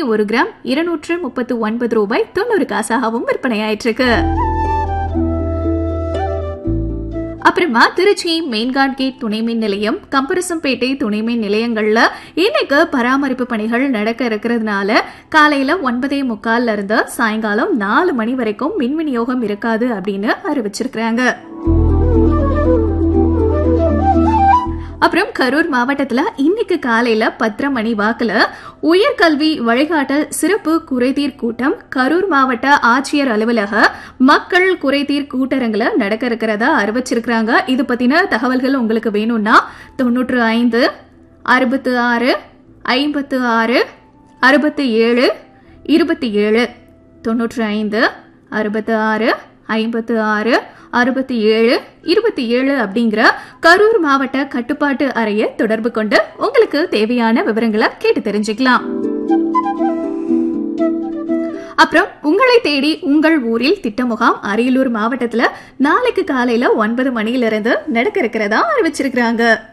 ஒரு கிராம் இருநூற்று முப்பத்து ஒன்பது ரூபாய் தொண்ணூறு காசாகவும் விற்பனையாயிட்டு இருக்கு அப்புறமா திருச்சி மெயின்காட் கேட் துணை மின் நிலையம் கம்பரசம்பேட்டை துணை மின் நிலையங்கள்ல இன்னைக்கு பராமரிப்பு பணிகள் நடக்க இருக்கிறதுனால காலையில ஒன்பதே முக்கால்ல இருந்து சாயங்காலம் நாலு மணி வரைக்கும் மின் விநியோகம் இருக்காது அப்படின்னு அறிவிச்சிருக்கிறாங்க அப்புறம் கரூர் மாவட்டத்துல இன்னைக்கு காலையில பத்தரை மணி வாக்குல உயர்கல்வி வழிகாட்டல் சிறப்பு குறைதீர் கூட்டம் கரூர் மாவட்ட ஆட்சியர் அலுவலக மக்கள் குறைதீர் கூட்டரங்குல நடக்க இருக்கிறதா அறிவிச்சிருக்கிறாங்க இது பத்தின தகவல்கள் உங்களுக்கு வேணும்னா தொண்ணூற்று ஐந்து அறுபத்து ஆறு ஐம்பத்து ஆறு அறுபத்தி ஏழு இருபத்தி ஏழு தொண்ணூற்று ஐந்து அறுபத்து ஆறு ஐம்பத்து ஆறு அறுபத்தி ஏழு இருபத்தி ஏழு அப்படிங்கிற கரூர் மாவட்ட கட்டுப்பாட்டு அறையை தொடர்பு கொண்டு உங்களுக்கு தேவையான விவரங்களை கேட்டு தெரிஞ்சுக்கலாம் அப்புறம் உங்களை தேடி உங்கள் ஊரில் திட்ட முகாம் அரியலூர் மாவட்டத்துல நாளைக்கு காலையில ஒன்பது மணியிலிருந்து நடக்க இருக்கிறதா அறிவிச்சிருக்கிறாங்க